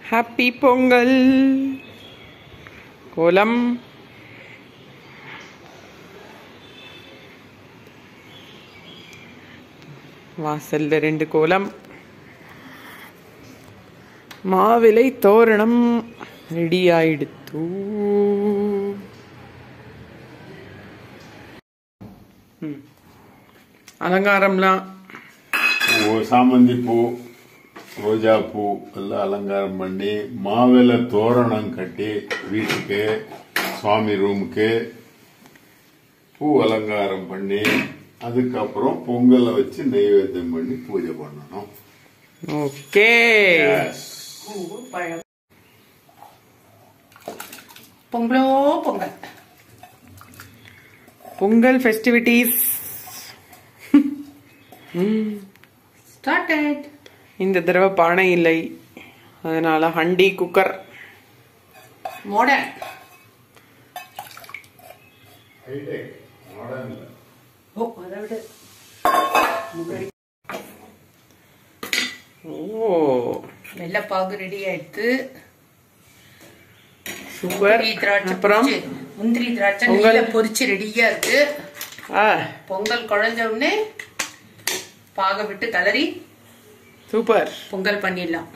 Happy Pongal கோலம் வாசல்ல ரெண்டு கோலம் மாவிலை தோரணம் ரெடி ஆயிடுத்து ம். அலங்காரம்லாம் பூ சாமந்தி பூ ரோஜா பூ எல்லாம் அலங்காரம் பண்ணி மாவில தோரணம் கட்டி வீட்டுக்கு சுவாமி ரூமுக்கு பூ அலங்காரம் பண்ணி அதுக்கப்புறம் பொங்கலை வச்சு நைவேத்தியம் பண்ணி பூஜை பண்ணணும் ஓகே Yes. பொங்கலோ பொங்கல் பொங்கல் ஃபெஸ்டிவிட்டிஸ் ஸ்டார்டட் இந்த தடவை பானை இல்லை அதனால ஹண்டி குக்கர் மாடர்ன் ஓ அதை விட ஓ வெள்ளப்பாகு ரெடி ஆயிடுத்து சூப்பர் முந்திரி திராட்சை அப்புறம் பொரிச்சு- முந்திரி திராட்சை பொங்கல். நெய்யில பொரிச்சு ரெடியா இருக்கு ஆ பொங்கல் குழஞ்ச உடனே பாக விட்டு கலரி சூப்பர் பொங்கல் பண்ணிடலாம்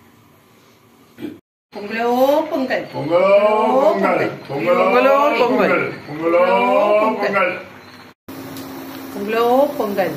பொங்கலோ பொங்கல் பொங்கலோ பொங்கல் பொங்கலோ பொங்கல். பொங்கலோ பொங்கல் பொங்கலோ பொங்கல்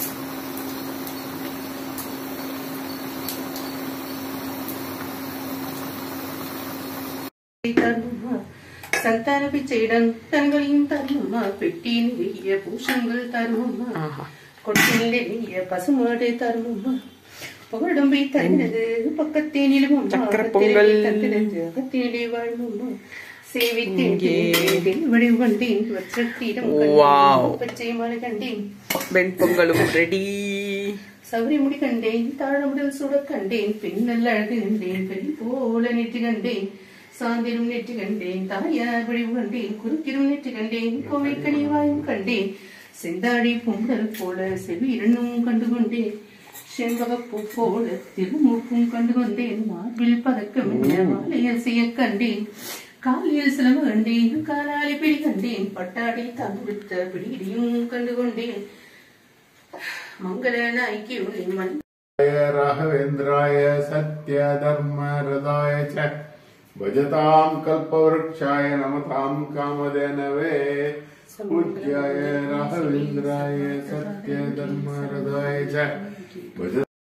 தருமா சந்தான பிச்சையிடம் தன்களையும் தருமா பெட்டி நிறைய பூஷங்கள் தருமா ஆஹா. கொட்டில் நிறைய பசுமாடு தருமா புகழும்பை தந்தது பக்கத்தே நிலவும் சக்கரை பொங்கல். அகத்திலே வாழுமா சேவித்தேன் வடிவு கண்டேன் வற்றத்தீரம் Wow. பச்சை மலை கண்டேன் வெண் பொங்கலும் ரெடி சௌரி முடி கண்டேன் தாழமுடல் சுட கண்டேன் பின்னல் அழகு கண்டேன் பெரிய போல நெற்றி கண்டேன் சாந்திரும் நெற்றி கண்டேன் தாயார் வடிவு கண்டேன் குறுக்கிரும் நெற்றி கண்டேன் கோவை கனிவாயும் கண்டேன் செந்தாடி பொங்கல் போல செவி இரண்டும் கண்டு கொண்டேன் செண்பகப்பூ போல திருமூக்கும் கண்டு கொண்டேன் மார்பில் பதக்கம் மாலையல் செய்ய கண்டேன் காலில் சிலம்பு கண்டேன் காலாலி பிடி கண்டேன் பட்டாடி தங்குத்த பிடியும் கண்டு கொண்டேன் மங்கள நாய்க்கு மண் राघवेन्द्राय सत्यधर्मरदाय च भजतां कल्पवृक्षाय नमतां कामधेनवे पूज्याय राघवेन्द्राय सत्यधर्मरदाय च भज